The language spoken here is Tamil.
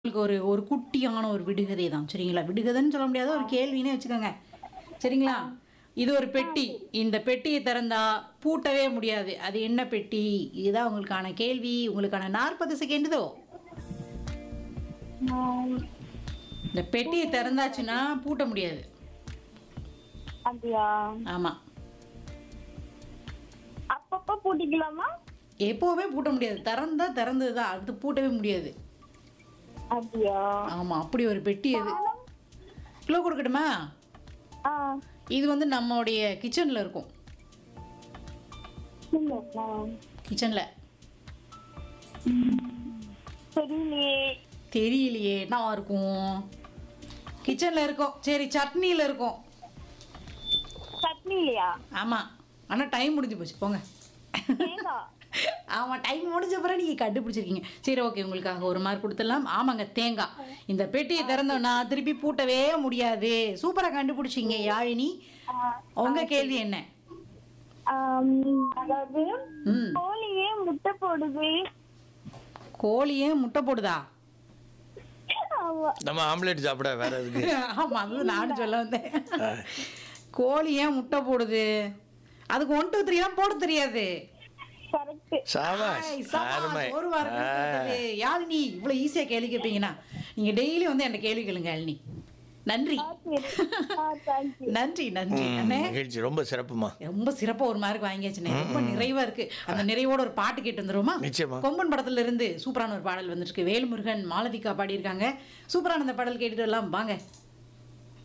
உங்களுக்கு ஒரு ஒரு குட்டியான ஒரு விடுகதை தான் சரிங்களா விடுகதைன்னு சொல்ல முடியாத ஒரு கேள்வினே வச்சுக்கோங்க சரிங்களா இது ஒரு பெட்டி இந்த பெட்டியை திறந்தா பூட்டவே முடியாது அது என்ன பெட்டி இதுதான் உங்களுக்கான கேள்வி உங்களுக்கான நாற்பது செகண்ட் தான் ஆம், இந்த பெட்டியை திறந்தாச்சுன்னா பூட்ட முடியாது அப்படியா ஆமாம் அப்பப்ப பூட்டிக்கலாமா எப்போவுமே பூட்ட முடியாது திறந்தா திறந்தது தான் அது பூட்டவே முடியாது அப்படியா ஆமாம் அப்படி ஒரு பெட்டி அது கிலோ கொடுக்கட்டுமா ஆ இது வந்து நம்மளுடைய கிச்சனில் இருக்கும் இல்லைங்களா? கிச்சனில் தெரியலையே தெரியலையே என்ன இருக்கும் கிச்சனில் இருக்கும் சரி சட்னியில் இருக்கும் சட்னி இல்லையா ஆமாம் ஆனால் டைம் முடிஞ்சு போச்சு போங்க தேங்காய் ஆமாம் டைம் முடிஞ்ச பிறகு நீங்கள் கண்டுபிடிச்சிருக்கீங்க சரி ஓகே உங்களுக்காக ஒரு மார்க் கொடுத்துடலாம் ஆமாங்க தேங்காய் இந்த பெட்டியை திறந்தோன்னா திருப்பி பூட்டவே முடியாது சூப்பராக கண்டுபிடிச்சிங்க யாழினி உங்கள் கேள்வி என்ன ஆம், அதாவது ம் கோழியே முட்டை போடுது கோழியே முட்டை போடுதா ஆமா நம்ம ஆம்லெட் சாப்பிட வேற எதுக்கு ஆமாம் அது நானும் சொல்ல வந்தேன் கோழி ஏன் முட்டை போடுது அதுக்கு ஒன் டூ த்ரீலாம் போட தெரியாது கரெக்ட் சாபாஷ் ஐய், சபாஷ், அருமை ஒரு வாரம் கொடுத்தது. யாழினி இவ்வளோ ஈஸியாக கேள்வி கேட்பீங்கன்னா நீங்கள் டெய்லி வந்து என்கிட்ட கேள்வி கேளுங்க யாழினி நன்றி தேங்க்யூ நன்றி நன்றி ம், அண்ணே நிகழ்ச்சி ரொம்ப சிறப்புமா ரொம்ப சிறப்பா ஒரு மார்க் வாங்கியாச்சுண்ணே ரொம்ப நிறைவா இருக்கு அந்த நிறைவோட ஒரு பாட்டு கேட்டு வந்துருமா நிச்சயமா. கொம்பன் படத்துல இருந்து சூப்பரான ஒரு பாடல் வந்துருக்கு வேல்முருகன் மாலவிகா பாடியிருக்காங்க சூப்பரான அந்த பாடல் கேட்டுட்டு வரலாம் வாங்க